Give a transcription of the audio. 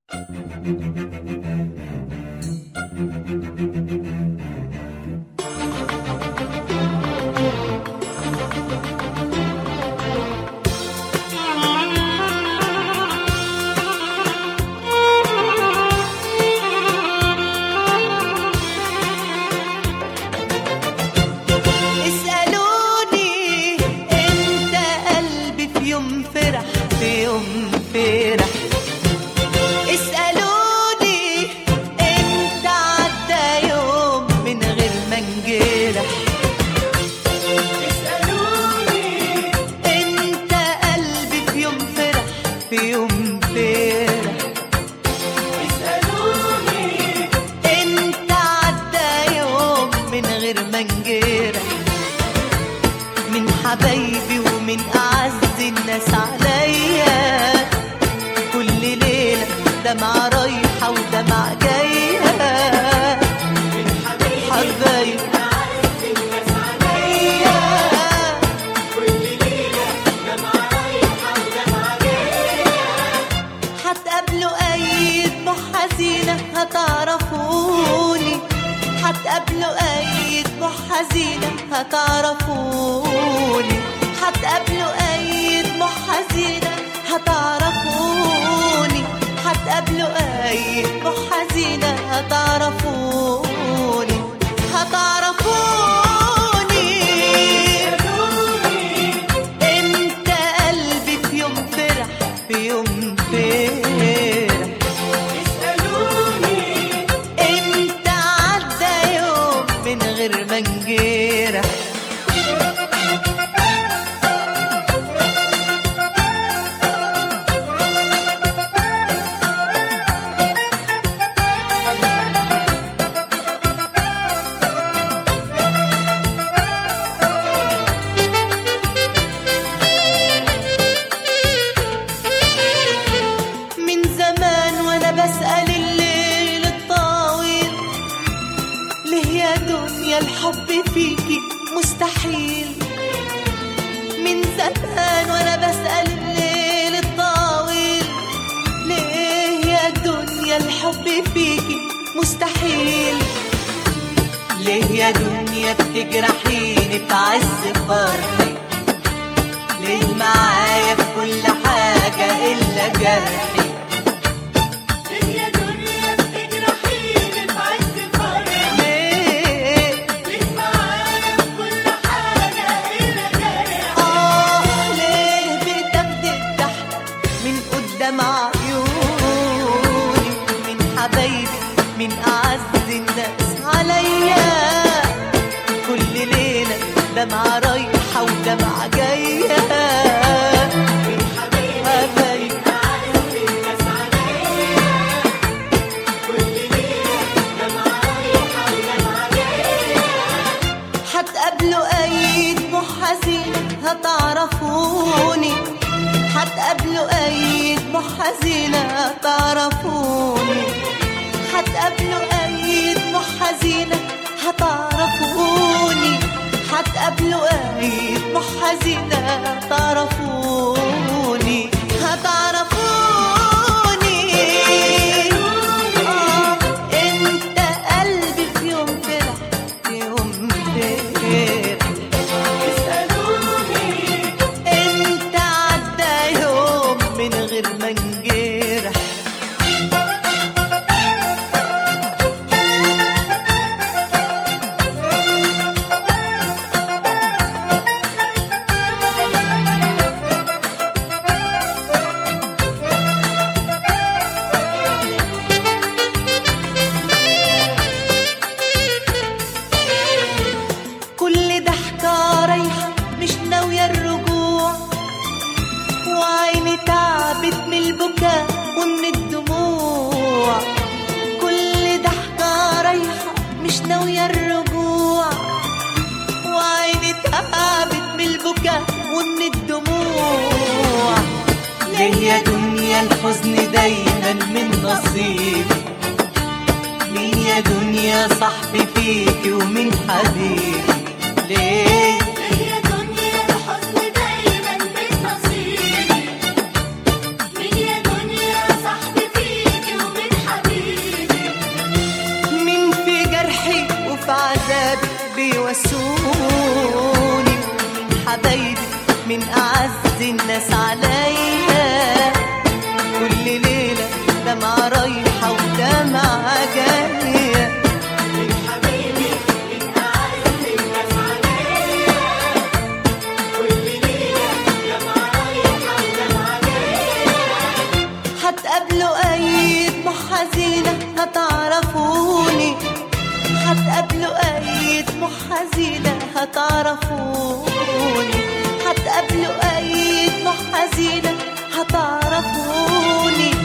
اسألوني انت قلبي في يوم فرح في يوم فرح اسألوني انت عدى يوم من غير ما انجرح اسألوني انت قلبي في يوم فرح في يوم فرح اسألوني انت عدى يوم من غير ما انجرح من حبايبي ومن اعز الناس عليا كل ليله دمعة رايحه ودمعة جايه من حبايبي هتقابلوا اي دموع حزينة هتعرفوني هتقابلوا اي دموع حزينة هتعرفوني هتقابلوا اي دموع حزينة هتعرفوني هتقابلوا اي دموع حزينة هتعرفوني هتعرفوني انت قلبي في يوم فرح في يوم فرح اسألوني انت عدى يوم من غير ما انجرح من زمان وانا بسأل الليل الطويل ليه يا دنيا الحب فيكي مستحيل من زمان وانا بسأل الليل الطويل ليه يا دنيا الحب فيكي مستحيل ليه يا دنيا بتجرحيني في عز فرحي ليه معايا في كل حاجة إلا جرحي يا دنيا بتجرحيني في عز فرحي ليه ليه معايا في كل حاجة إلا جرح آه ليه بتاخدي الضحك من قدام عيوني من حبايبي من أعز الناس عليا كل ليلة دمعة رايحة ودمعة جاية من حبايبي هتقابلوا اي دموع حزينة هتعرفوني هتقابلوا اي دموع حزينة هتعرفوني هتقابلوا اي دموع حزينة هتعرفوني هتقابلوا اي دموع حزينة هتعرفوني هتعرفوني آه انت قلبي في يوم فرح في يوم فرح اسألوني انت عدى يوم من غير ما انجرح كل ضحكة رايحة مش ناوية الرجوع وعيني تعبت من البكاء ومن الدموع كل ضحكة رايحة مش ناوية الرجوع وعيني تعبت من البكاء ومن الدموع ليه يا دنيا الحزن دايما من نصيبي مين يا دنيا صاحبي فيكي ومين حبيبي ليه يا دنيا الحزن دايما بالنصيب مين يا دنيا صاحبي فيكي ينسوني حبايبي من أعز الناس عليا كل ليلة دمعة رايحة ودمعة جاية من حبيبي من أعز الناس عليا كل ليلة دمعة رايحة ودمعة جاية هتقابلوا أي دموع حزينة هتعرفوني هتقابلوا أي دموع حزينة هتعرفوني هتقابلوا أي دموع حزينة هتعرفوني